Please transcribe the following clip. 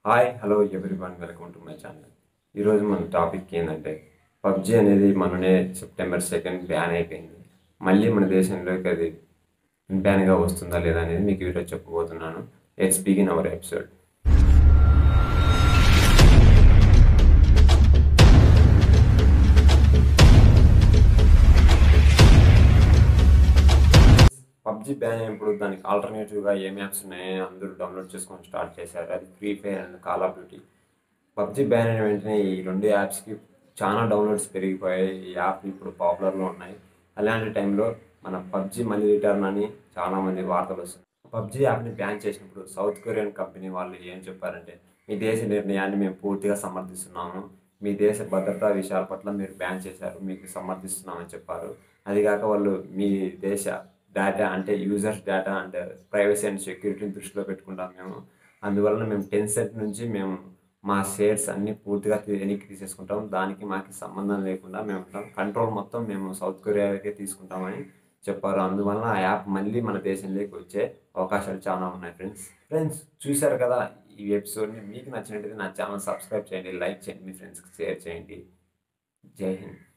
hi hello everyone welcome to my channel ఈరోజు మన topic ఏంటంటే పబ్జి అనేది మననే సెప్టెంబర్ సెకండ్ బ్యాన్ అయిపోయింది మళ్ళీ మన దేశంలోకి అది బ్యాన్గా వస్తుందా లేదా అనేది మీకు ఈరోజు చెప్పబోతున్నాను let's begin our episode PUBG ban అయినప్పుడు దానికి ఆల్టర్నేటివ్గా ఏం యాప్స్ ఉన్నాయో అందరూ డౌన్లోడ్ చేసుకొని స్టార్ట్ చేశారు అది Free Fire and Call of Duty PUBG ban అయిన వెంటనే ఈ రెండు యాప్స్కి చాలా డౌన్లోడ్స్ పెరిగిపోయాయి ఈ యాప్ ఇప్పుడు పాపులర్లో ఉన్నాయి అలాంటి టైంలో మన పబ్జి మళ్ళీ రిటర్న్ అని చాలామంది వార్తలు వస్తున్నాయి పబ్జి యాప్ని బ్యాన్ చేసినప్పుడు సౌత్ కొరియన్ కంపెనీ వాళ్ళు ఏం చెప్పారంటే మీ దేశ నిర్ణయాన్ని మేము పూర్తిగా సమర్థిస్తున్నాము మీ దేశ భద్రతా విషయాల పట్ల మీరు బ్యాన్ చేశారు మీకు సమర్థిస్తున్నామని చెప్పారు అదిగాక వాళ్ళు మీ దేశ డేటా అంటే యూజర్స్ డేటా అంటే ప్రైవసీ అండ్ సెక్యూరిటీని దృష్టిలో పెట్టుకుంటాం మేము అందువలన మేము టెన్ సెంట్ నుంచి మేము మా షేర్స్ అన్ని పూర్తిగా తీ- వెనక్కి తీసేసుకుంటాం దానికి మాకు సంబంధం లేకుండా మేము ఉంటాం కంట్రోల్ మొత్తం మేము సౌత్ కొరియాకే తీసుకుంటామని చెప్పారు అందువలన ఆ యాప్ మళ్ళీ మన దేశంలోకి వచ్చే అవకాశాలు చాలా ఉన్నాయి ఫ్రెండ్స్ ఫ్రెండ్స్ చూశారు కదా ఈ ఎపిసోడ్ని మీకు నచ్చినట్టయితే నా ఛానల్ సబ్స్క్రైబ్ చేయండి లైక్ చేయండి మీ ఫ్రెండ్స్కి షేర్ చేయండి జై హింద్